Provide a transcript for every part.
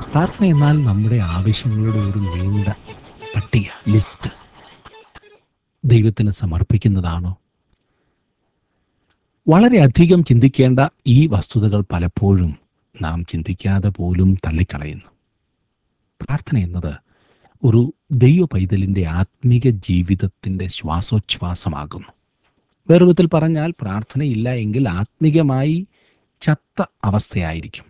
പ്രാർത്ഥന എന്നാൽ നമ്മുടെ ആവശ്യങ്ങളുടെ ഒരു നീണ്ട പട്ടിക ലിസ്റ്റ് ദൈവത്തിന് സമർപ്പിക്കുന്നതാണോ വളരെയധികം ചിന്തിക്കേണ്ട ഈ വസ്തുതകൾ പലപ്പോഴും നാം ചിന്തിക്കാതെ പോലും തള്ളിക്കളയുന്നു പ്രാർത്ഥന എന്നത് ഒരു ദൈവ പൈതലിൻ്റെ ആത്മീക ജീവിതത്തിൻ്റെ ശ്വാസോച്ഛ്വാസമാകുന്നു വേറെ വിധത്തിൽ പറഞ്ഞാൽ പ്രാർത്ഥനയില്ല എങ്കിൽ ആത്മീകമായി ചത്ത അവസ്ഥയായിരിക്കും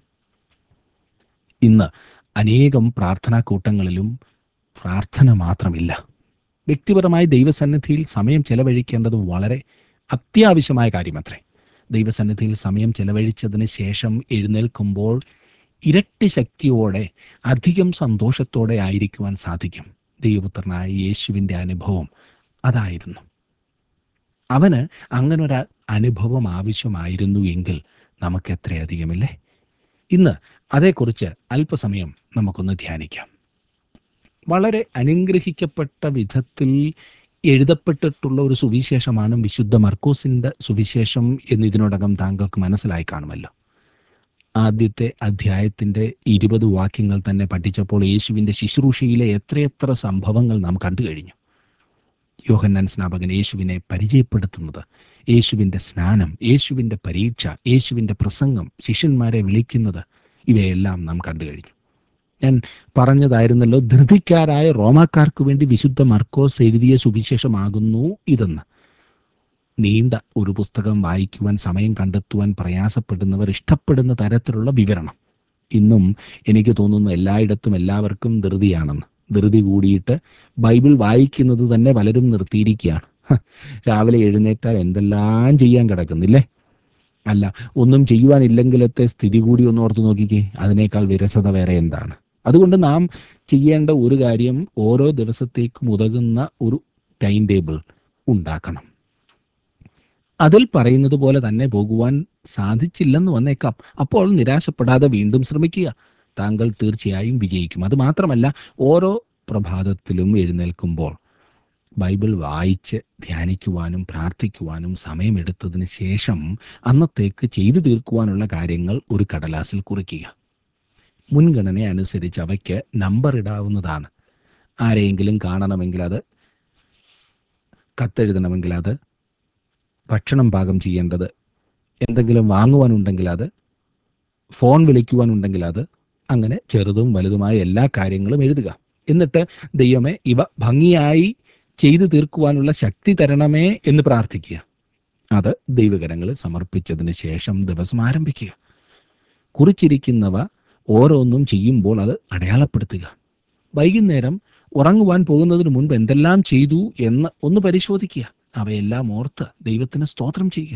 ഇന്ന് അനേകം പ്രാർത്ഥനാ കൂട്ടങ്ങളിലും പ്രാർത്ഥന മാത്രമില്ല വ്യക്തിപരമായി ദൈവസന്നിധിയിൽ സമയം ചെലവഴിക്കേണ്ടത് വളരെ അത്യാവശ്യമായ കാര്യമത്രേ ദൈവസന്നിധിയിൽ സമയം ചെലവഴിച്ചതിന് ശേഷം എഴുന്നേൽക്കുമ്പോൾ ഇരട്ടി ശക്തിയോടെ അധികം സന്തോഷത്തോടെ ആയിരിക്കുവാൻ സാധിക്കും ദൈവപുത്രനായ യേശുവിൻ്റെ അനുഭവം അതായിരുന്നു അവന് അങ്ങനൊരു അനുഭവം ആവശ്യമായിരുന്നു എങ്കിൽ നമുക്ക് എത്രയധികമില്ലേ ഇന്ന് അതേക്കുറിച്ച് അല്പസമയം നമുക്കൊന്ന് ധ്യാനിക്കാം വളരെ അനുഗ്രഹിക്കപ്പെട്ട വിധത്തിൽ എഴുതപ്പെട്ടിട്ടുള്ള ഒരു സുവിശേഷമാണ് വിശുദ്ധ മർക്കോസിന്റെ സുവിശേഷം എന്ന് ഇതിനോടകം താങ്കൾക്ക് മനസ്സിലായി കാണുമല്ലോ ആദ്യത്തെ അധ്യായത്തിന്റെ ഇരുപത് വാക്യങ്ങൾ തന്നെ പഠിച്ചപ്പോൾ യേശുവിന്റെ ശുശ്രൂഷയിലെ എത്രയെത്ര സംഭവങ്ങൾ നാം കണ്ടു കഴിഞ്ഞു യോഹന്നാൻ സ്നാപകൻ യേശുവിനെ പരിചയപ്പെടുത്തുന്നത് യേശുവിൻ്റെ സ്നാനം യേശുവിൻ്റെ പരീക്ഷ യേശുവിൻ്റെ പ്രസംഗം ശിഷ്യന്മാരെ വിളിക്കുന്നത് ഇവയെല്ലാം നാം കണ്ടു കഴിഞ്ഞു ഞാൻ പറഞ്ഞതായിരുന്നല്ലോ ധൃതിക്കാരായ റോമാക്കാർക്ക് വേണ്ടി വിശുദ്ധ മർക്കോസ് എഴുതിയ സുവിശേഷമാകുന്നു ഇതെന്ന് നീണ്ട ഒരു പുസ്തകം വായിക്കുവാൻ സമയം കണ്ടെത്തുവാൻ പ്രയാസപ്പെടുന്നവർ ഇഷ്ടപ്പെടുന്ന തരത്തിലുള്ള വിവരണം ഇന്നും എനിക്ക് തോന്നുന്നു എല്ലായിടത്തും എല്ലാവർക്കും ധൃതിയാണെന്ന് ധൃതി കൂടിയിട്ട് ബൈബിൾ വായിക്കുന്നത് തന്നെ പലരും നിർത്തിയിരിക്കുകയാണ് ഹ, രാവിലെ എഴുന്നേറ്റാൽ എന്തെല്ലാം ചെയ്യാൻ കിടക്കുന്നില്ലേ അല്ല ഒന്നും ചെയ്യുവാനില്ലെങ്കിലത്തെ സ്ഥിതി കൂടി ഒന്ന് ഓർത്ത് നോക്കിക്കേ അതിനേക്കാൾ വിരസത വേറെ എന്താണ് അതുകൊണ്ട് നാം ചെയ്യേണ്ട ഒരു കാര്യം ഓരോ ദിവസത്തേക്കും ഉതകുന്ന ഒരു ടൈം ടേബിൾ ഉണ്ടാക്കണം അതിൽ പറയുന്നത് പോലെ തന്നെ പോകുവാൻ സാധിച്ചില്ലെന്ന് വന്നേക്കാം അപ്പോൾ നിരാശപ്പെടാതെ വീണ്ടും ശ്രമിക്കുക താങ്കൾ തീർച്ചയായും വിജയിക്കും അത് മാത്രമല്ല ഓരോ പ്രഭാതത്തിലും എഴുന്നേൽക്കുമ്പോൾ ബൈബിൾ വായിച്ച് ധ്യാനിക്കുവാനും പ്രാർത്ഥിക്കുവാനും സമയമെടുത്തതിന് ശേഷം അന്നത്തേക്ക് ചെയ്തു തീർക്കുവാനുള്ള കാര്യങ്ങൾ ഒരു കടലാസിൽ കുറിക്കുക മുൻഗണന അനുസരിച്ച് അവയ്ക്ക് നമ്പർ ഇടാവുന്നതാണ് ആരെയെങ്കിലും കാണണമെങ്കിൽ അത് കത്തെഴുതണമെങ്കിൽ അത് ഭക്ഷണം പാകം ചെയ്യേണ്ടത് എന്തെങ്കിലും വാങ്ങുവാനുണ്ടെങ്കിൽ അത് ഫോൺ വിളിക്കുവാനുണ്ടെങ്കിൽ അത് അങ്ങനെ ചെറുതും വലുതുമായ എല്ലാ കാര്യങ്ങളും എഴുതുക എന്നിട്ട് ദൈവമേ ഇവ ഭംഗിയായി ചെയ്തു തീർക്കുവാനുള്ള ശക്തി തരണമേ എന്ന് പ്രാർത്ഥിക്കുക അത് ദൈവകരങ്ങളിൽ സമർപ്പിച്ചതിന് ശേഷം ദിവസം ആരംഭിക്കുക കുറിച്ചിരിക്കുന്നവ ഓരോന്നും ചെയ്യുമ്പോൾ അത് അടയാളപ്പെടുത്തുക വൈകുന്നേരം ഉറങ്ങുവാൻ പോകുന്നതിന് മുൻപ് എന്തെല്ലാം ചെയ്തു എന്ന് ഒന്ന് പരിശോധിക്കുക അവയെല്ലാം ഓർത്ത് ദൈവത്തിന് സ്തോത്രം ചെയ്യുക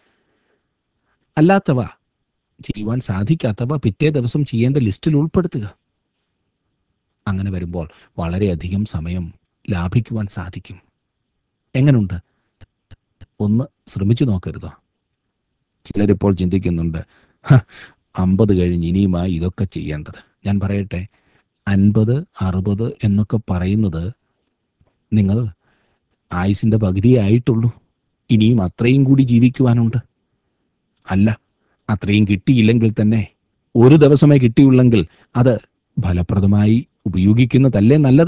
അല്ലാത്തവ ചെയ്യുവാൻ സാധിക്കാത്തവ പിറ്റേ ദിവസം ചെയ്യേണ്ട ലിസ്റ്റിൽ ഉൾപ്പെടുത്തുക അങ്ങനെ വരുമ്പോൾ വളരെയധികം സമയം ലാഭിക്കുവാൻ സാധിക്കും എങ്ങനുണ്ട് ഒന്ന് ശ്രമിച്ചു നോക്കരുതോ ചിലരിപ്പോൾ ചിന്തിക്കുന്നുണ്ട് "ഹ, അമ്പത് കഴിഞ്ഞ് ഇനിയുമായി ഇതൊക്കെ ചെയ്യേണ്ടത് ഞാൻ പറയട്ടെ അൻപത് അറുപത് എന്നൊക്കെ പറയുന്നത് നിങ്ങൾ ആയുസിൻ്റെ പകുതിയേ ആയിട്ടുള്ളൂ ഇനിയും അത്രയും കൂടി ജീവിക്കുവാനുണ്ട് അല്ല അത്രയും കിട്ടിയില്ലെങ്കിൽ തന്നെ ഒരു ദിവസമേ കിട്ടിയുള്ളെങ്കിൽ അത് ഫലപ്രദമായി ഉപയോഗിക്കുന്നതല്ലേ നല്ലത്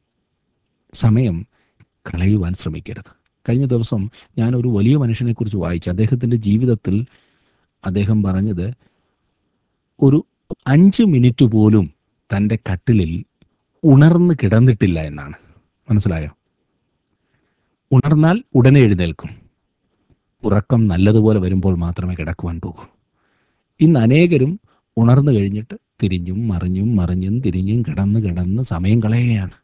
സമയം കളയുവാൻ ശ്രമിക്കരുത് കഴിഞ്ഞ ദിവസം ഞാൻ ഒരു വലിയ മനുഷ്യനെക്കുറിച്ച് വായിച്ചു അദ്ദേഹത്തിൻ്റെ ജീവിതത്തിൽ അദ്ദേഹം പറഞ്ഞത് ഒരു അഞ്ച് മിനിറ്റ് പോലും തൻ്റെ കട്ടിലിൽ ഉണർന്ന് കിടന്നിട്ടില്ല എന്നാണ് മനസ്സിലായോ ഉണർന്നാൽ ഉടനെ എഴുന്നേൽക്കും ഉറക്കം നല്ലതുപോലെ വരുമ്പോൾ മാത്രമേ കിടക്കുവാൻ പോകൂ ഇന്ന് അനേകരും ഉണർന്നു കഴിഞ്ഞിട്ട് തിരിഞ്ഞും മറിഞ്ഞും മറിഞ്ഞും തിരിഞ്ഞും കിടന്ന് കിടന്ന് സമയം കളയുകയാണ്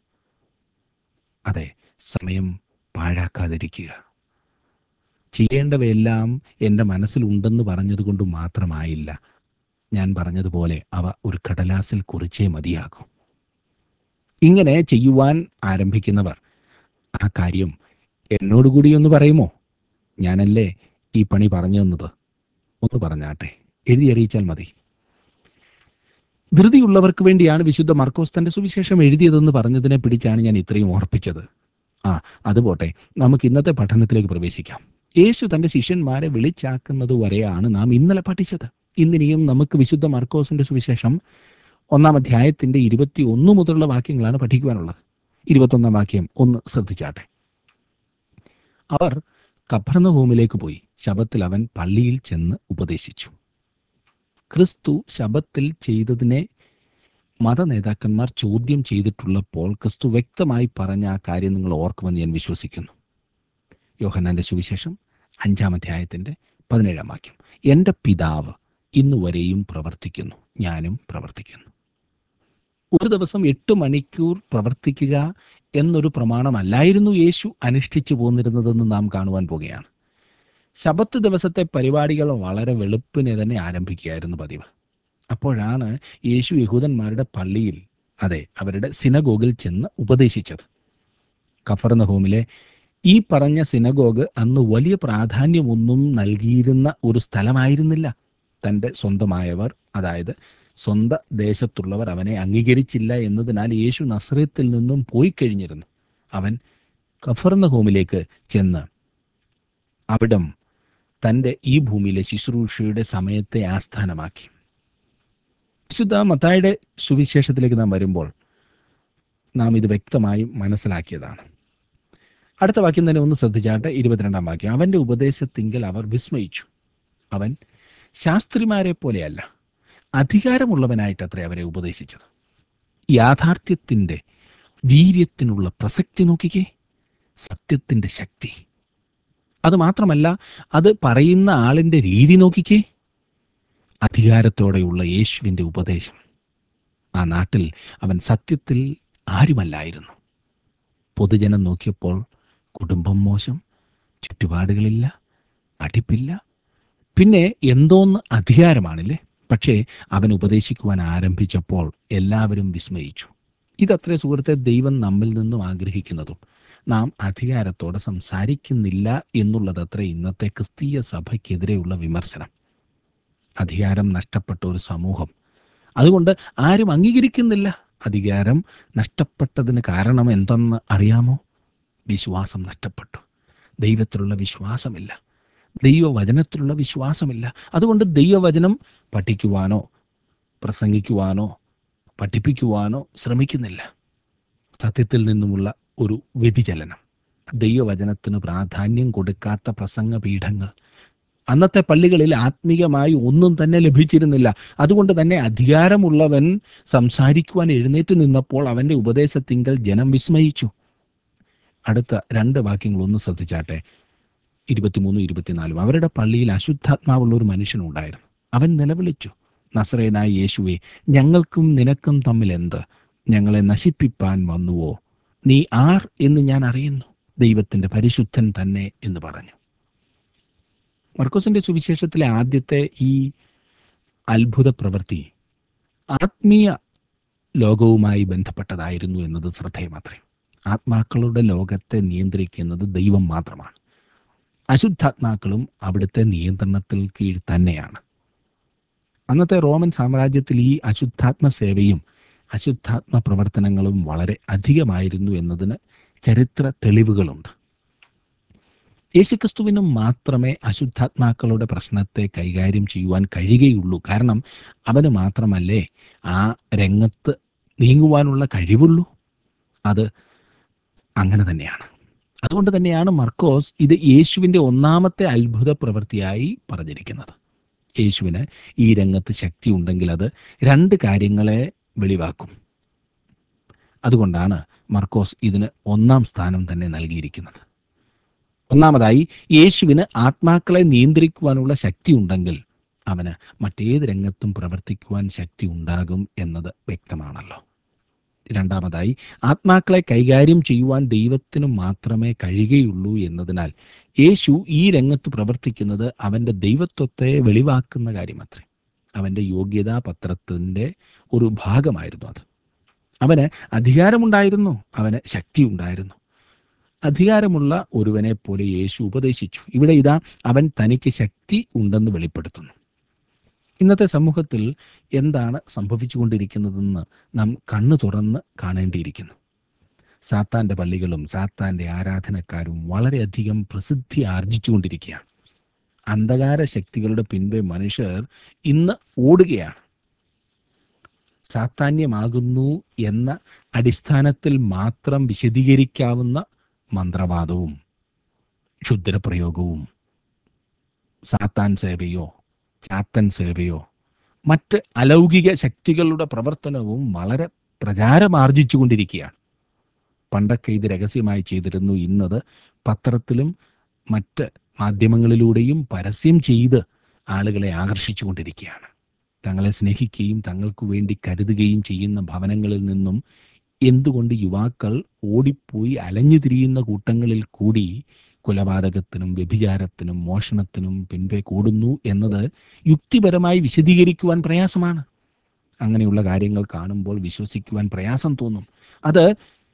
അതെ സമയം പാഴാക്കാതിരിക്കുക ചെയ്യേണ്ടവയെല്ലാം എൻ്റെ മനസ്സിലുണ്ടെന്ന് പറഞ്ഞതുകൊണ്ട് മാത്രമായില്ല ഞാൻ പറഞ്ഞതുപോലെ അവ ഒരു കടലാസിൽ കുറിച്ചേ മതിയാകൂ ഇങ്ങനെ ചെയ്യുവാൻ ആരംഭിക്കുന്നവർ ആ കാര്യം എന്നോടുകൂടി ഒന്ന് പറയുമോ ഞാനല്ലേ ഈ പണി പറഞ്ഞു തന്നത് ഒന്ന് പറഞ്ഞാട്ടെ എഴുതി അറിയിച്ചാൽ മതി ധൃതിയുള്ളവർക്ക് വേണ്ടിയാണ് വിശുദ്ധ മർക്കോസ് തന്റെ സുവിശേഷം എഴുതിയതെന്ന് പറഞ്ഞതിനെ പിടിച്ചാണ് ഞാൻ ഇത്രയും ഓർപ്പിച്ചത് ആ അതുപോട്ടെ നമുക്ക് ഇന്നത്തെ പഠനത്തിലേക്ക് പ്രവേശിക്കാം യേശു തന്റെ ശിഷ്യന്മാരെ വിളിച്ചാക്കുന്നത് വരെയാണ് നാം ഇന്നലെ പഠിച്ചത് ഇന്നിനിയും നമുക്ക് വിശുദ്ധ മർക്കോസിന്റെ സുവിശേഷം ഒന്നാം അധ്യായത്തിന്റെ ഇരുപത്തി ഒന്ന് മുതലുള്ള വാക്യങ്ങളാണ് പഠിക്കുവാനുള്ളത് ഇരുപത്തൊന്നാം വാക്യം ഒന്ന് ശ്രദ്ധിച്ചാട്ടെ അവർ കഭർണഭൂമിലേക്ക് പോയി ശബത്തിൽ അവൻ പള്ളിയിൽ ചെന്ന് ഉപദേശിച്ചു ക്രിസ്തു ശബത്തിൽ ചെയ്തതിനെ മതനേതാക്കന്മാർ ചോദ്യം ചെയ്തിട്ടുള്ളപ്പോൾ ക്രിസ്തു വ്യക്തമായി പറഞ്ഞ ആ കാര്യം നിങ്ങൾ ഓർക്കുമെന്ന് ഞാൻ വിശ്വസിക്കുന്നു യോഹന്നാന്റെ സുവിശേഷം അഞ്ചാം അധ്യായത്തിന്റെ പതിനേഴാം വാക്യം എൻ്റെ പിതാവ് ഇന്നുവരെയും പ്രവർത്തിക്കുന്നു ഞാനും പ്രവർത്തിക്കുന്നു ഒരു ദിവസം എട്ട് മണിക്കൂർ പ്രവർത്തിക്കുക എന്നൊരു പ്രമാണമല്ലായിരുന്നു യേശു അനുഷ്ഠിച്ചു പോന്നിരുന്നതെന്ന് നാം കാണുവാൻ പോകുകയാണ് ശബത്ത് ദിവസത്തെ പരിപാടികൾ വളരെ വെളുപ്പിനെ തന്നെ ആരംഭിക്കുകയായിരുന്നു പതിവ് അപ്പോഴാണ് യേശു യഹൂദന്മാരുടെ പള്ളിയിൽ അതെ അവരുടെ സിനഗോഗിൽ ചെന്ന് ഉപദേശിച്ചത് കഫർനഹോമിലെ ഈ പറഞ്ഞ സിനഗോഗ് അന്ന് വലിയ പ്രാധാന്യമൊന്നും നൽകിയിരുന്ന ഒരു സ്ഥലമായിരുന്നില്ല തൻ്റെ സ്വന്തമായവർ അതായത് സ്വന്ത ദേശത്തുള്ളവർ അവനെ അംഗീകരിച്ചില്ല എന്നതിനാൽ യേശു നസ്രത്തിൽ നിന്നും പോയി കഴിഞ്ഞിരുന്നു അവൻ കഫർനഹോമിലേക്ക് ചെന്ന് അവിടം തൻ്റെ ഈ ഭൂമിയിലെ ശുശ്രൂഷയുടെ സമയത്തെ ആസ്ഥാനമാക്കി വിശുദ്ധ മത്തായുടെ സുവിശേഷത്തിലേക്ക് നാം വരുമ്പോൾ നാം ഇത് വ്യക്തമായി മനസ്സിലാക്കിയതാണ് അടുത്ത വാക്യം തന്നെ ഒന്ന് ശ്രദ്ധിച്ചാട്ടെ ഇരുപത്തിരണ്ടാം വാക്യം അവന്റെ ഉപദേശത്തിങ്കൽ അവർ വിസ്മയിച്ചു അവൻ ശാസ്ത്രിമാരെ പോലെയല്ല അധികാരമുള്ളവനായിട്ടത്രേ അവരെ ഉപദേശിച്ചത് യാഥാർത്ഥ്യത്തിൻ്റെ വീര്യത്തിനുള്ള പ്രസക്തി നോക്കിക്കേ സത്യത്തിൻ്റെ ശക്തി അത് മാത്രമല്ല അത് പറയുന്ന ആളിൻ്റെ രീതി നോക്കിക്കേ അധികാരത്തോടെയുള്ള യേശുവിൻ്റെ ഉപദേശം ആ നാട്ടിൽ അവൻ സത്യത്തിൽ ആരുമല്ലായിരുന്നു പൊതുജനം നോക്കിയപ്പോൾ കുടുംബം മോശം ചുറ്റുപാടുകളില്ല പഠിപ്പില്ല പിന്നെ എന്തോന്ന് അധികാരമാണില്ലേ പക്ഷേ അവൻ ഉപദേശിക്കുവാൻ ആരംഭിച്ചപ്പോൾ എല്ലാവരും വിസ്മയിച്ചു ഇതത്രേ സുഹൃത്തെ ദൈവം നമ്മിൽ നിന്നും ആഗ്രഹിക്കുന്നതും നാം അധികാരത്തോടെ സംസാരിക്കുന്നില്ല എന്നുള്ളതത്രേ ഇന്നത്തെ ക്രിസ്തീയ സഭയ്ക്കെതിരെയുള്ള വിമർശനം അധികാരം നഷ്ടപ്പെട്ട ഒരു സമൂഹം അതുകൊണ്ട് ആരും അംഗീകരിക്കുന്നില്ല അധികാരം നഷ്ടപ്പെട്ടതിന് കാരണം എന്തെന്ന് അറിയാമോ വിശ്വാസം നഷ്ടപ്പെട്ടു ദൈവത്തിലുള്ള വിശ്വാസമില്ല ദൈവവചനത്തിലുള്ള വിശ്വാസമില്ല അതുകൊണ്ട് ദൈവവചനം പഠിക്കുവാനോ പ്രസംഗിക്കുവാനോ പഠിപ്പിക്കുവാനോ ശ്രമിക്കുന്നില്ല സത്യത്തിൽ നിന്നുമുള്ള ഒരു വ്യതിചലനം ദൈവവചനത്തിന് പ്രാധാന്യം കൊടുക്കാത്ത പ്രസംഗ പീഠങ്ങൾ അന്നത്തെ പള്ളികളിൽ ആത്മീയമായി ഒന്നും തന്നെ ലഭിച്ചിരുന്നില്ല അതുകൊണ്ട് തന്നെ അധികാരമുള്ളവൻ സംസാരിക്കുവാൻ എഴുന്നേറ്റ് നിന്നപ്പോൾ അവന്റെ ഉപദേശത്തിങ്കൽ ജനം വിസ്മയിച്ചു അടുത്ത രണ്ട് വാക്യങ്ങൾ ഒന്ന് ശ്രദ്ധിച്ചാട്ടെ ഇരുപത്തിമൂന്നും ഇരുപത്തിനാലും അവരുടെ പള്ളിയിൽ അശുദ്ധാത്മാവുള്ള ഒരു മനുഷ്യനുണ്ടായിരുന്നു അവൻ നിലവിളിച്ചു നസ്രേനായ യേശുവെ ഞങ്ങൾക്കും നിനക്കും തമ്മിൽ എന്ത് ഞങ്ങളെ നശിപ്പിപ്പാൻ വന്നുവോ നീ ആർ എന്ന് ഞാൻ അറിയുന്നു ദൈവത്തിന്റെ പരിശുദ്ധൻ തന്നെ എന്ന് പറഞ്ഞു മർക്കോസിന്റെ സുവിശേഷത്തിലെ ആദ്യത്തെ ഈ അത്ഭുത പ്രവൃത്തി ആത്മീയ ലോകവുമായി ബന്ധപ്പെട്ടതായിരുന്നു എന്നത് ശ്രദ്ധേയമാത്രേ ആത്മാക്കളുടെ ലോകത്തെ നിയന്ത്രിക്കുന്നത് ദൈവം മാത്രമാണ് അശുദ്ധാത്മാക്കളും അവിടുത്തെ നിയന്ത്രണത്തിൽ കീഴ് തന്നെയാണ് അന്നത്തെ റോമൻ സാമ്രാജ്യത്തിൽ ഈ അശുദ്ധാത്മ സേവയും അശുദ്ധാത്മ പ്രവർത്തനങ്ങളും വളരെ അധികമായിരുന്നു എന്നതിന് ചരിത്ര തെളിവുകളുണ്ട് യേശുക്രിസ്തുവിനും മാത്രമേ അശുദ്ധാത്മാക്കളുടെ പ്രശ്നത്തെ കൈകാര്യം ചെയ്യുവാൻ കഴിയുകയുള്ളൂ കാരണം അവന് മാത്രമല്ലേ ആ രംഗത്ത് നീങ്ങുവാനുള്ള കഴിവുള്ളൂ അത് അങ്ങനെ തന്നെയാണ് അതുകൊണ്ട് തന്നെയാണ് മർക്കോസ് ഇത് യേശുവിൻ്റെ ഒന്നാമത്തെ അത്ഭുത പ്രവൃത്തിയായി പറഞ്ഞിരിക്കുന്നത് യേശുവിന് ഈ രംഗത്ത് ശക്തി ഉണ്ടെങ്കിൽ അത് രണ്ട് കാര്യങ്ങളെ വെളിവാക്കും അതുകൊണ്ടാണ് മർക്കോസ് ഇതിന് ഒന്നാം സ്ഥാനം തന്നെ നൽകിയിരിക്കുന്നത് ഒന്നാമതായി യേശുവിന് ആത്മാക്കളെ നിയന്ത്രിക്കുവാനുള്ള ശക്തി ഉണ്ടെങ്കിൽ അവന് മറ്റേത് രംഗത്തും പ്രവർത്തിക്കുവാൻ ശക്തി ഉണ്ടാകും എന്നത് വ്യക്തമാണല്ലോ രണ്ടാമതായി ആത്മാക്കളെ കൈകാര്യം ചെയ്യുവാൻ ദൈവത്തിന് മാത്രമേ കഴിയുകയുള്ളൂ എന്നതിനാൽ യേശു ഈ രംഗത്ത് പ്രവർത്തിക്കുന്നത് അവൻ്റെ ദൈവത്വത്തെ വെളിവാക്കുന്ന കാര്യമത്രേ അവൻ്റെ യോഗ്യതാ പത്രത്തിൻ്റെ ഒരു ഭാഗമായിരുന്നു അത് അവന് അധികാരമുണ്ടായിരുന്നു അവന് ശക്തി ഉണ്ടായിരുന്നു അധികാരമുള്ള ഒരുവനെ പോലെ യേശു ഉപദേശിച്ചു ഇവിടെ ഇതാ അവൻ തനിക്ക് ശക്തി ഉണ്ടെന്ന് വെളിപ്പെടുത്തുന്നു ഇന്നത്തെ സമൂഹത്തിൽ എന്താണ് സംഭവിച്ചുകൊണ്ടിരിക്കുന്നതെന്ന് നാം കണ്ണു തുറന്ന് കാണേണ്ടിയിരിക്കുന്നു സാത്താന്റെ പള്ളികളും സാത്താന്റെ ആരാധനക്കാരും വളരെയധികം പ്രസിദ്ധി ആർജിച്ചുകൊണ്ടിരിക്കുകയാണ് അന്ധകാര ശക്തികളുടെ പിൻപേ മനുഷ്യർ ഇന്ന് ഓടുകയാണ് സാത്താന്യമാകുന്നു എന്ന അടിസ്ഥാനത്തിൽ മാത്രം വിശദീകരിക്കാവുന്ന മന്ത്രവാദവും ക്ഷുദ്രപ്രയോഗവും സാത്താൻ സേവയോ ചാത്തൻ സേവയോ മറ്റ് അലൗകിക ശക്തികളുടെ പ്രവർത്തനവും വളരെ പ്രചാരമാർജിച്ചുകൊണ്ടിരിക്കുകയാണ് പണ്ടൊക്കെ ഇത് രഹസ്യമായി ചെയ്തിരുന്നു ഇന്നത് പത്രത്തിലും മറ്റ് മാധ്യമങ്ങളിലൂടെയും പരസ്യം ചെയ്ത് ആളുകളെ ആകർഷിച്ചുകൊണ്ടിരിക്കുകയാണ് തങ്ങളെ സ്നേഹിക്കുകയും തങ്ങൾക്ക് വേണ്ടി കരുതുകയും ചെയ്യുന്ന ഭവനങ്ങളിൽ നിന്നും എന്തുകൊണ്ട് യുവാക്കൾ ഓടിപ്പോയി അലഞ്ഞു തിരിയുന്ന കൂട്ടങ്ങളിൽ കൂടി കൊലപാതകത്തിനും വ്യഭിചാരത്തിനും മോഷണത്തിനും പിൻപേ കൂടുന്നു എന്നത് യുക്തിപരമായി വിശദീകരിക്കുവാൻ പ്രയാസമാണ് അങ്ങനെയുള്ള കാര്യങ്ങൾ കാണുമ്പോൾ വിശ്വസിക്കുവാൻ പ്രയാസം തോന്നും അത്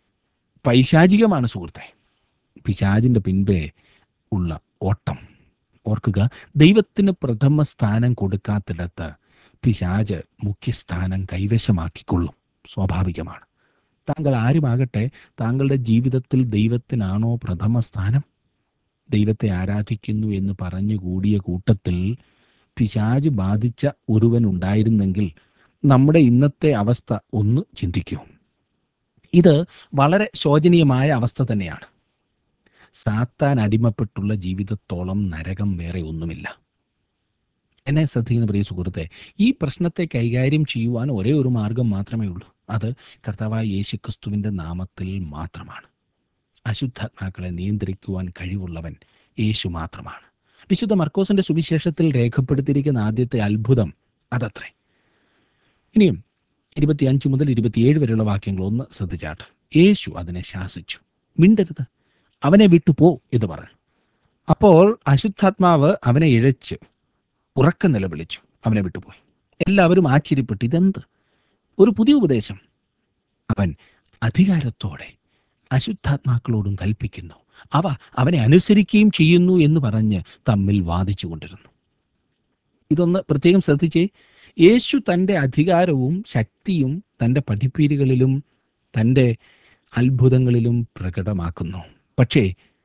പൈശാചികമാണ് സുഹൃത്തെ പിശാചിൻ്റെ പിൻപേ ഉള്ള ഓട്ടം ഓർക്കുക ദൈവത്തിന് പ്രഥമ സ്ഥാനം കൊടുക്കാത്തിടത്ത് പിശാജ് മുഖ്യസ്ഥാനം കൈവശമാക്കിക്കൊള്ളും സ്വാഭാവികമാണ് താങ്കൾ ആരുമാകട്ടെ താങ്കളുടെ ജീവിതത്തിൽ ദൈവത്തിനാണോ പ്രഥമ സ്ഥാനം ദൈവത്തെ ആരാധിക്കുന്നു എന്ന് പറഞ്ഞു കൂടിയ കൂട്ടത്തിൽ പിശാജ് ബാധിച്ച ഒരുവൻ ഉണ്ടായിരുന്നെങ്കിൽ നമ്മുടെ ഇന്നത്തെ അവസ്ഥ ഒന്ന് ചിന്തിക്കൂ ഇത് വളരെ ശോചനീയമായ അവസ്ഥ തന്നെയാണ് സാത്താൻ അടിമപ്പെട്ടുള്ള ജീവിതത്തോളം നരകം വേറെ ഒന്നുമില്ല എന്നെ ശ്രദ്ധിക്കുന്ന പ്രിയ സുഹൃത്തെ ഈ പ്രശ്നത്തെ കൈകാര്യം ചെയ്യുവാൻ ഒരേ ഒരു മാർഗം മാത്രമേ ഉള്ളൂ അത് കർത്താവായ യേശുക്രിസ്തുവിൻ്റെ നാമത്തിൽ മാത്രമാണ് അശുദ്ധാത്മാക്കളെ നിയന്ത്രിക്കുവാൻ കഴിവുള്ളവൻ യേശു മാത്രമാണ് വിശുദ്ധ മർക്കോസിന്റെ സുവിശേഷത്തിൽ രേഖപ്പെടുത്തിയിരിക്കുന്ന ആദ്യത്തെ അത്ഭുതം അതത്രേ ഇനിയും ഇരുപത്തിയഞ്ച് മുതൽ ഇരുപത്തിയേഴ് വരെയുള്ള വാക്യങ്ങൾ ഒന്ന് ശ്രദ്ധിച്ചാട്ട് യേശു അതിനെ ശാസിച്ചു മിണ്ടരുത് അവനെ വിട്ടു പോ എന്ന് പറഞ്ഞു അപ്പോൾ അശുദ്ധാത്മാവ് അവനെ ഇഴച്ച് ഉറക്ക നിലവിളിച്ചു അവനെ വിട്ടുപോയി എല്ലാവരും ആശ്ചര്യപ്പെട്ടു ഇതെന്ത് ഒരു പുതിയ ഉപദേശം അവൻ അധികാരത്തോടെ അശുദ്ധാത്മാക്കളോടും കൽപ്പിക്കുന്നു അവ അവനെ അനുസരിക്കുകയും ചെയ്യുന്നു എന്ന് പറഞ്ഞ് തമ്മിൽ വാദിച്ചു കൊണ്ടിരുന്നു ഇതൊന്ന് പ്രത്യേകം ശ്രദ്ധിച്ചേ യേശു തൻ്റെ അധികാരവും ശക്തിയും തൻ്റെ പഠിപ്പീരുകളിലും തൻ്റെ അത്ഭുതങ്ങളിലും പ്രകടമാക്കുന്നു പക്ഷേ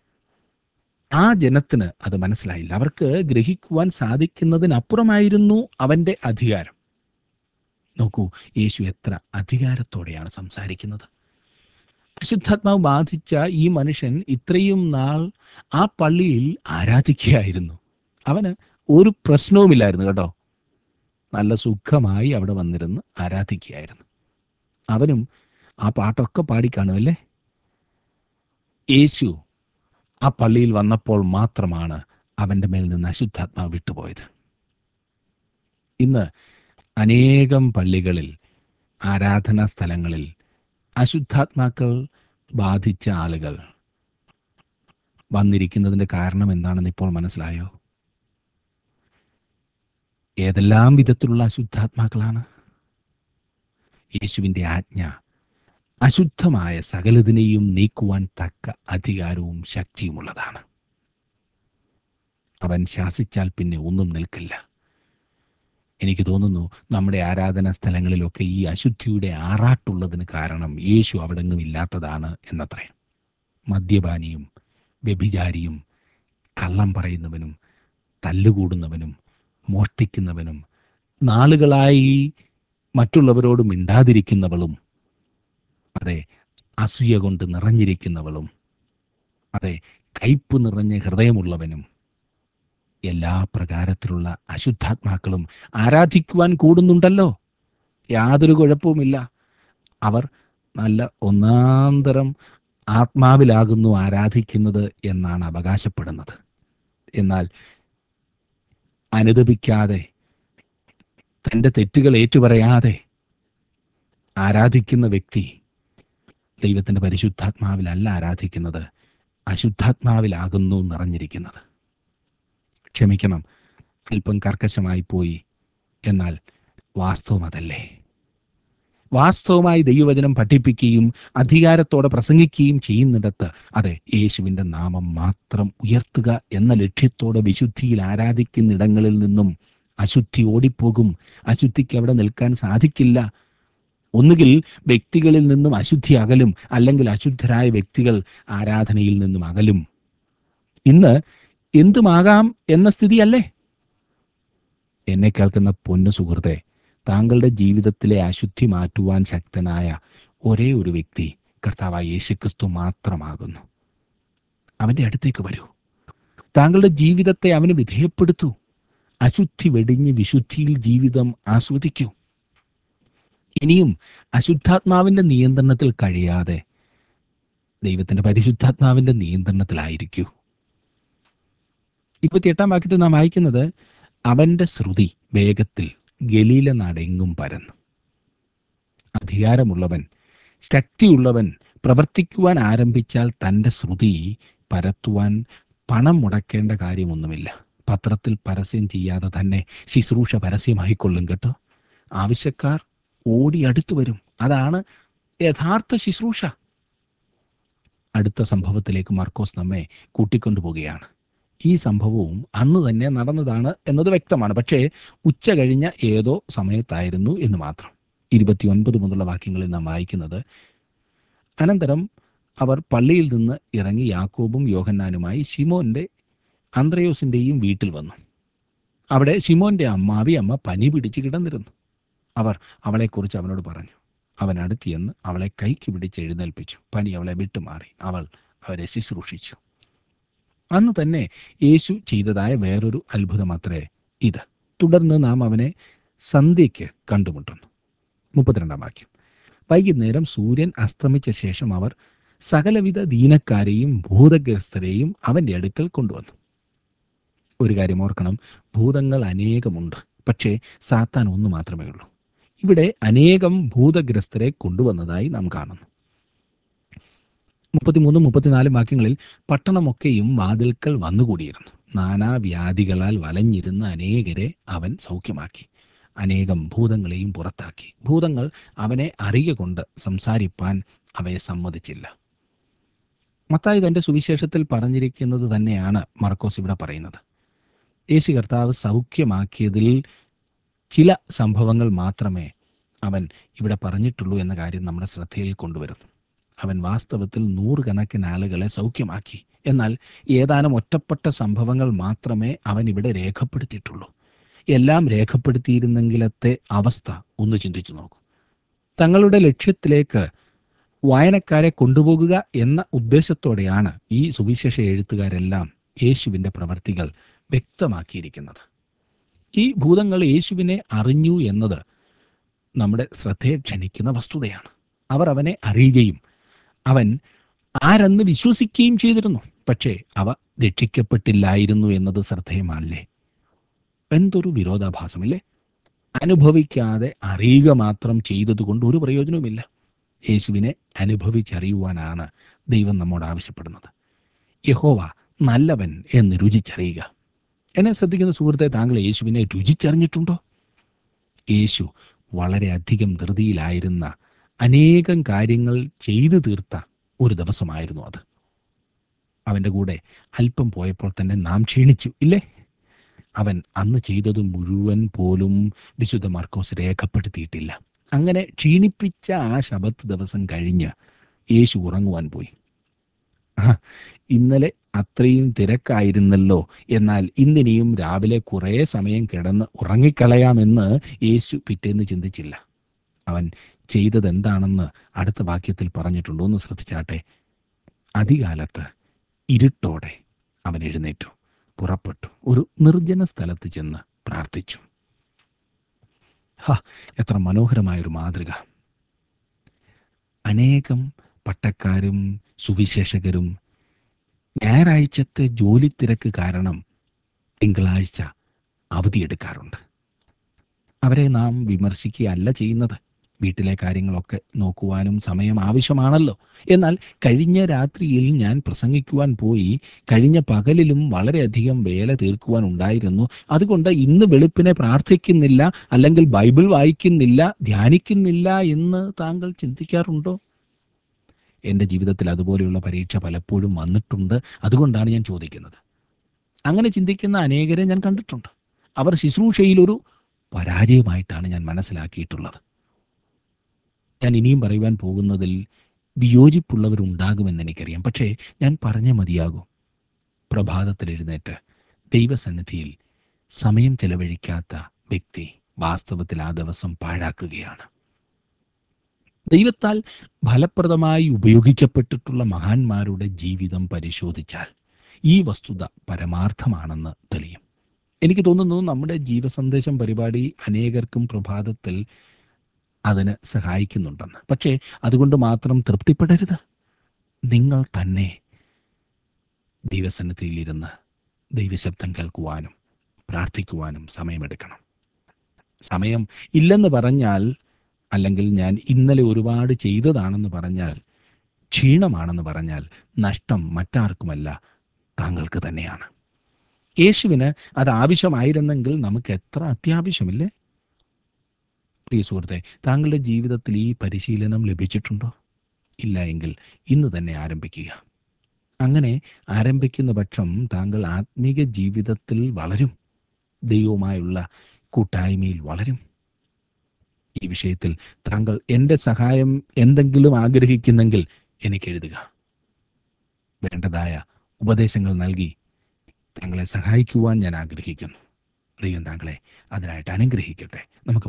ആ ജനത്തിന് അത് മനസ്സിലായില്ല അവർക്ക് ഗ്രഹിക്കുവാൻ സാധിക്കുന്നതിനപ്പുറമായിരുന്നു അവൻ്റെ അധികാരം നോക്കൂ യേശു എത്ര അധികാരത്തോടെയാണ് സംസാരിക്കുന്നത് അശുദ്ധാത്മാവ് ബാധിച്ച ഈ മനുഷ്യൻ ഇത്രയും നാൾ ആ പള്ളിയിൽ ആരാധിക്കുകയായിരുന്നു അവന് ഒരു പ്രശ്നവുമില്ലായിരുന്നു കേട്ടോ നല്ല സുഖമായി അവിടെ വന്നിരുന്ന് ആരാധിക്കുകയായിരുന്നു അവനും ആ പാട്ടൊക്കെ പാടിക്കാണുമല്ലേ യേശു ആ പള്ളിയിൽ വന്നപ്പോൾ മാത്രമാണ് അവൻ്റെ മേൽ നിന്ന് അശുദ്ധാത്മാവ് വിട്ടുപോയത് ഇന്ന് അനേകം പള്ളികളിൽ ആരാധനാ സ്ഥലങ്ങളിൽ അശുദ്ധാത്മാക്കൾ ബാധിച്ച ആളുകൾ വന്നിരിക്കുന്നതിൻ്റെ കാരണം എന്താണെന്ന് ഇപ്പോൾ മനസ്സിലായോ ഏതെല്ലാം വിധത്തിലുള്ള അശുദ്ധാത്മാക്കളാണ് യേശുവിൻ്റെ ആജ്ഞ അശുദ്ധമായ സകലതിനെയും നീക്കുവാൻ തക്ക അധികാരവും ശക്തിയുമുള്ളതാണ് അവൻ ശാസിച്ചാൽ പിന്നെ ഒന്നും നിൽക്കില്ല എനിക്ക് തോന്നുന്നു നമ്മുടെ ആരാധനാ സ്ഥലങ്ങളിലൊക്കെ ഈ അശുദ്ധിയുടെ ആറാട്ടുള്ളതിന് കാരണം യേശു അവിടെങ്ങും ഇല്ലാത്തതാണ് എന്നത്രേ മദ്യപാനിയും വ്യഭിചാരിയും കള്ളം പറയുന്നവനും തല്ലുകൂടുന്നവനും മോഷ്ടിക്കുന്നവനും നാളുകളായി മറ്റുള്ളവരോട് മിണ്ടാതിരിക്കുന്നവളും അതെ അസൂയ കൊണ്ട് നിറഞ്ഞിരിക്കുന്നവളും അതെ കയ്പ് നിറഞ്ഞ ഹൃദയമുള്ളവനും എല്ലാ പ്രകാരത്തിലുള്ള അശുദ്ധാത്മാക്കളും ആരാധിക്കുവാൻ കൂടുന്നുണ്ടല്ലോ യാതൊരു കുഴപ്പവുമില്ല അവർ നല്ല ഒന്നാന്തരം ആത്മാവിലാകുന്നു ആരാധിക്കുന്നത് എന്നാണ് അവകാശപ്പെടുന്നത് എന്നാൽ അനുദപിക്കാതെ തൻ്റെ തെറ്റുകൾ ഏറ്റുപറയാതെ ആരാധിക്കുന്ന വ്യക്തി ദൈവത്തിൻ്റെ പരിശുദ്ധാത്മാവിലല്ല ആരാധിക്കുന്നത് അശുദ്ധാത്മാവിലാകുന്നു നിറഞ്ഞിരിക്കുന്നത് ക്ഷമിക്കണം അല്പം കർക്കശമായി പോയി എന്നാൽ വാസ്തവം അതല്ലേ വാസ്തവമായി ദൈവവചനം പഠിപ്പിക്കുകയും അധികാരത്തോടെ പ്രസംഗിക്കുകയും ചെയ്യുന്നിടത്ത് അതെ യേശുവിൻ്റെ നാമം മാത്രം ഉയർത്തുക എന്ന ലക്ഷ്യത്തോടെ വിശുദ്ധിയിൽ ആരാധിക്കുന്നിടങ്ങളിൽ നിന്നും അശുദ്ധി ഓടിപ്പോകും അശുദ്ധിക്ക് അവിടെ നിൽക്കാൻ സാധിക്കില്ല ഒന്നുകിൽ വ്യക്തികളിൽ നിന്നും അശുദ്ധി അകലും അല്ലെങ്കിൽ അശുദ്ധരായ വ്യക്തികൾ ആരാധനയിൽ നിന്നും അകലും ഇന്ന് എന്തുമാകാം എന്ന സ്ഥിതിയല്ലേ എന്നെ കേൾക്കുന്ന പൊന്നു സുഹൃത്തെ താങ്കളുടെ ജീവിതത്തിലെ അശുദ്ധി മാറ്റുവാൻ ശക്തനായ ഒരേ ഒരു വ്യക്തി കർത്താവായ യേശുക്രിസ്തു മാത്രമാകുന്നു അവൻ്റെ അടുത്തേക്ക് വരൂ താങ്കളുടെ ജീവിതത്തെ അവന് വിധേയപ്പെടുത്തൂ അശുദ്ധി വെടിഞ്ഞ് വിശുദ്ധിയിൽ ജീവിതം ആസ്വദിക്കൂ ഇനിയും അശുദ്ധാത്മാവിന്റെ നിയന്ത്രണത്തിൽ കഴിയാതെ ദൈവത്തിന്റെ പരിശുദ്ധാത്മാവിന്റെ നിയന്ത്രണത്തിലായിരിക്കൂ ഇരുപത്തിയെട്ടാം വാക്യത്തിൽ നാം വായിക്കുന്നത് അവന്റെ ശ്രുതി വേഗത്തിൽ ഗലീല നാടെങ്ങും പരന്നു അധികാരമുള്ളവൻ ശക്തിയുള്ളവൻ പ്രവർത്തിക്കുവാൻ ആരംഭിച്ചാൽ തൻ്റെ ശ്രുതി പരത്തുവാൻ പണം മുടക്കേണ്ട കാര്യമൊന്നുമില്ല പത്രത്തിൽ പരസ്യം ചെയ്യാതെ തന്നെ ശുശ്രൂഷ പരസ്യമായിക്കൊള്ളും കേട്ടോ ആവശ്യക്കാർ ഓടി അടുത്തു വരും അതാണ് യഥാർത്ഥ ശുശ്രൂഷ അടുത്ത സംഭവത്തിലേക്ക് മാർക്കോസ് നമ്മെ കൂട്ടിക്കൊണ്ടുപോവുകയാണ് ഈ സംഭവവും അന്ന് തന്നെ നടന്നതാണ് എന്നത് വ്യക്തമാണ് പക്ഷേ ഉച്ച കഴിഞ്ഞ ഏതോ സമയത്തായിരുന്നു എന്ന് മാത്രം ഇരുപത്തിയൊൻപത് മുതലുള്ള വാക്യങ്ങളിൽ നാം വായിക്കുന്നത് അനന്തരം അവർ പള്ളിയിൽ നിന്ന് ഇറങ്ങി യാക്കോബും യോഹന്നാനുമായി ശിമോന്റെ അന്ത്രയോസിന്റെയും വീട്ടിൽ വന്നു അവിടെ ശിമോന്റെ അമ്മാവി അമ്മ പനി പിടിച്ച് കിടന്നിരുന്നു അവർ അവളെക്കുറിച്ച് അവനോട് പറഞ്ഞു അവൻ അടുത്തിയെന്ന് അവളെ കൈക്ക് പിടിച്ച് എഴുന്നേൽപ്പിച്ചു പനി അവളെ വിട്ടുമാറി അവൾ അവരെ ശുശ്രൂഷിച്ചു അന്ന് തന്നെ യേശു ചെയ്തതായ വേറൊരു അത്ഭുതമത്രേ ഇത് തുടർന്ന് നാം അവനെ സന്ധ്യയ്ക്ക് കണ്ടുമുട്ടുന്നു മുപ്പത്തിരണ്ടാം വാക്യം വൈകുന്നേരം സൂര്യൻ അസ്തമിച്ച ശേഷം അവർ സകലവിധ ദീനക്കാരെയും ഭൂതഗ്രസ്തരെയും അവന്റെ അടുക്കൽ കൊണ്ടുവന്നു ഒരു കാര്യം ഓർക്കണം ഭൂതങ്ങൾ അനേകമുണ്ട് പക്ഷേ സാത്താൻ ഒന്ന് മാത്രമേ ഉള്ളൂ ഇവിടെ അനേകം ഭൂതഗ്രസ്തരെ കൊണ്ടുവന്നതായി നാം കാണുന്നു മുപ്പത്തിമൂന്നും മുപ്പത്തിനാലും വാക്യങ്ങളിൽ പട്ടണമൊക്കെയും വാതിൽക്കൽ വന്നുകൂടിയിരുന്നു നാനാവ്യാധികളാൽ വലഞ്ഞിരുന്ന അനേകരെ അവൻ സൗഖ്യമാക്കി അനേകം ഭൂതങ്ങളെയും പുറത്താക്കി ഭൂതങ്ങൾ അവനെ അറിയ കൊണ്ട് സംസാരിപ്പാൻ അവയെ സമ്മതിച്ചില്ല മത്തായി തന്റെ സുവിശേഷത്തിൽ പറഞ്ഞിരിക്കുന്നത് തന്നെയാണ് മർക്കോസ് ഇവിടെ പറയുന്നത് യേശു കർത്താവ് സൗഖ്യമാക്കിയതിൽ ചില സംഭവങ്ങൾ മാത്രമേ അവൻ ഇവിടെ പറഞ്ഞിട്ടുള്ളൂ എന്ന കാര്യം നമ്മുടെ ശ്രദ്ധയിൽ കൊണ്ടുവരുന്നു അവൻ വാസ്തവത്തിൽ നൂറുകണക്കിന് ആളുകളെ സൗഖ്യമാക്കി എന്നാൽ ഏതാനും ഒറ്റപ്പെട്ട സംഭവങ്ങൾ മാത്രമേ അവൻ ഇവിടെ രേഖപ്പെടുത്തിയിട്ടുള്ളൂ എല്ലാം രേഖപ്പെടുത്തിയിരുന്നെങ്കിലത്തെ അവസ്ഥ ഒന്ന് ചിന്തിച്ചു നോക്കൂ തങ്ങളുടെ ലക്ഷ്യത്തിലേക്ക് വായനക്കാരെ കൊണ്ടുപോകുക എന്ന ഉദ്ദേശത്തോടെയാണ് ഈ സുവിശേഷ എഴുത്തുകാരെല്ലാം യേശുവിൻ്റെ പ്രവർത്തികൾ വ്യക്തമാക്കിയിരിക്കുന്നത് ഈ ഭൂതങ്ങൾ യേശുവിനെ അറിഞ്ഞു എന്നത് നമ്മുടെ ശ്രദ്ധയെ ക്ഷണിക്കുന്ന വസ്തുതയാണ് അവർ അവനെ അറിയുകയും അവൻ ആരെന്ന് വിശ്വസിക്കുകയും ചെയ്തിരുന്നു പക്ഷേ അവ രക്ഷിക്കപ്പെട്ടില്ലായിരുന്നു എന്നത് ശ്രദ്ധേയമല്ലേ എന്തൊരു വിരോധാഭാസമില്ലേ അനുഭവിക്കാതെ അറിയുക മാത്രം ചെയ്തതുകൊണ്ട് ഒരു പ്രയോജനവുമില്ല യേശുവിനെ അനുഭവിച്ചറിയുവാനാണ് ദൈവം നമ്മോട് ആവശ്യപ്പെടുന്നത് യഹോവ നല്ലവൻ എന്ന് രുചിച്ചറിയുക എന്നെ ശ്രദ്ധിക്കുന്ന സുഹൃത്തെ താങ്കൾ യേശുവിനെ രുചിച്ചറിഞ്ഞിട്ടുണ്ടോ യേശു വളരെയധികം ധൃതിയിലായിരുന്ന അനേകം കാര്യങ്ങൾ ചെയ്തു തീർത്ത ഒരു ദിവസമായിരുന്നു അത് അവൻ്റെ കൂടെ അല്പം പോയപ്പോൾ തന്നെ നാം ക്ഷീണിച്ചു ഇല്ലേ അവൻ അന്ന് ചെയ്തത് മുഴുവൻ പോലും വിശുദ്ധ മാർക്കോസ് രേഖപ്പെടുത്തിയിട്ടില്ല അങ്ങനെ ക്ഷീണിപ്പിച്ച ആ ശബത്ത് ദിവസം കഴിഞ്ഞ് യേശു ഉറങ്ങുവാൻ പോയി ആ, ഇന്നലെ അത്രയും തിരക്കായിരുന്നല്ലോ എന്നാൽ ഇന്നിനിയും രാവിലെ കുറേ സമയം കിടന്ന് ഉറങ്ങിക്കളയാമെന്ന് യേശു പിറ്റേന്ന് ചിന്തിച്ചില്ല അവൻ ചെയ്തത് എന്താണെന്ന് അടുത്ത വാക്യത്തിൽ പറഞ്ഞിട്ടുണ്ട് ഒന്ന് ശ്രദ്ധിച്ചാട്ടെ അധികാലത്ത് ഇരുട്ടോടെ അവൻ എഴുന്നേറ്റു പുറപ്പെട്ടു ഒരു നിർജ്ജന സ്ഥലത്ത് ചെന്ന് പ്രാർത്ഥിച്ചു ഹ എത്ര മനോഹരമായൊരു മാതൃക അനേകം പട്ടക്കാരും സുവിശേഷകരും ഞായറാഴ്ചത്തെ ജോലി തിരക്ക് കാരണം തിങ്കളാഴ്ച അവധിയെടുക്കാറുണ്ട് അവരെ നാം വിമർശിക്കുകയല്ല ചെയ്യുന്നത് വീട്ടിലെ കാര്യങ്ങളൊക്കെ നോക്കുവാനും സമയം ആവശ്യമാണല്ലോ എന്നാൽ കഴിഞ്ഞ രാത്രിയിൽ ഞാൻ പ്രസംഗിക്കുവാൻ പോയി കഴിഞ്ഞ പകലിലും വളരെയധികം വേല തീർക്കുവാൻ ഉണ്ടായിരുന്നു അതുകൊണ്ട് ഇന്ന് വെളുപ്പിനെ പ്രാർത്ഥിക്കുന്നില്ല അല്ലെങ്കിൽ ബൈബിൾ വായിക്കുന്നില്ല ധ്യാനിക്കുന്നില്ല എന്ന് താങ്കൾ ചിന്തിക്കാറുണ്ടോ എൻ്റെ ജീവിതത്തിൽ അതുപോലെയുള്ള പരീക്ഷ പലപ്പോഴും വന്നിട്ടുണ്ട് അതുകൊണ്ടാണ് ഞാൻ ചോദിക്കുന്നത് അങ്ങനെ ചിന്തിക്കുന്ന അനേകരെ ഞാൻ കണ്ടിട്ടുണ്ട് അവർ ശുശ്രൂഷയിൽ ഒരു പരാജയമായിട്ടാണ് ഞാൻ മനസ്സിലാക്കിയിട്ടുള്ളത് ഞാൻ ഇനിയും പറയുവാൻ പോകുന്നതിൽ വിയോജിപ്പുള്ളവരുണ്ടാകുമെന്ന് എനിക്കറിയാം പക്ഷേ ഞാൻ പറഞ്ഞേ മതിയാകും പ്രഭാതത്തിൽ എഴുന്നേറ്റ് ദൈവസന്നിധിയിൽ സമയം ചെലവഴിക്കാത്ത വ്യക്തി വാസ്തവത്തിൽ ആ ദിവസം പാഴാക്കുകയാണ് ദൈവത്താൽ ഫലപ്രദമായി ഉപയോഗിക്കപ്പെട്ടിട്ടുള്ള മഹാന്മാരുടെ ജീവിതം പരിശോധിച്ചാൽ ഈ വസ്തുത പരമാർത്ഥമാണെന്ന് തെളിയും എനിക്ക് തോന്നുന്നു നമ്മുടെ ജീവസന്ദേശം പരിപാടി അനേകർക്കും പ്രഭാതത്തിൽ അതിന് സഹായിക്കുന്നുണ്ടെന്ന് പക്ഷേ അതുകൊണ്ട് മാത്രം തൃപ്തിപ്പെടരുത് നിങ്ങൾ തന്നെ ദൈവസന്നിധിയിലിരുന്ന് ദൈവശബ്ദം കേൾക്കുവാനും പ്രാർത്ഥിക്കുവാനും സമയമെടുക്കണം സമയം ഇല്ലെന്ന് പറഞ്ഞാൽ അല്ലെങ്കിൽ ഞാൻ ഇന്നലെ ഒരുപാട് ചെയ്തതാണെന്ന് പറഞ്ഞാൽ ക്ഷീണമാണെന്ന് പറഞ്ഞാൽ നഷ്ടം മറ്റാർക്കുമല്ല താങ്കൾക്ക് തന്നെയാണ് യേശുവിന് അത് ആവശ്യമായിരുന്നെങ്കിൽ നമുക്ക് എത്ര അത്യാവശ്യമില്ലേ പ്രിയ സുഹൃത്തെ താങ്കളുടെ ജീവിതത്തിൽ ഈ പരിശീലനം ലഭിച്ചിട്ടുണ്ടോ ഇല്ല എങ്കിൽ ഇന്ന് തന്നെ ആരംഭിക്കുക അങ്ങനെ ആരംഭിക്കുന്ന പക്ഷം താങ്കൾ ആത്മീക ജീവിതത്തിൽ വളരും ദൈവവുമായുള്ള കൂട്ടായ്മയിൽ വളരും ഈ വിഷയത്തിൽ താങ്കൾ എൻ്റെ സഹായം എന്തെങ്കിലും ആഗ്രഹിക്കുന്നെങ്കിൽ എനിക്ക് എഴുതുക വേണ്ടതായ ഉപദേശങ്ങൾ നൽകി താങ്കളെ സഹായിക്കുവാൻ ഞാൻ ആഗ്രഹിക്കുന്നു ദൈവം താങ്കളെ അതിനായിട്ട് അനുഗ്രഹിക്കട്ടെ നമുക്ക്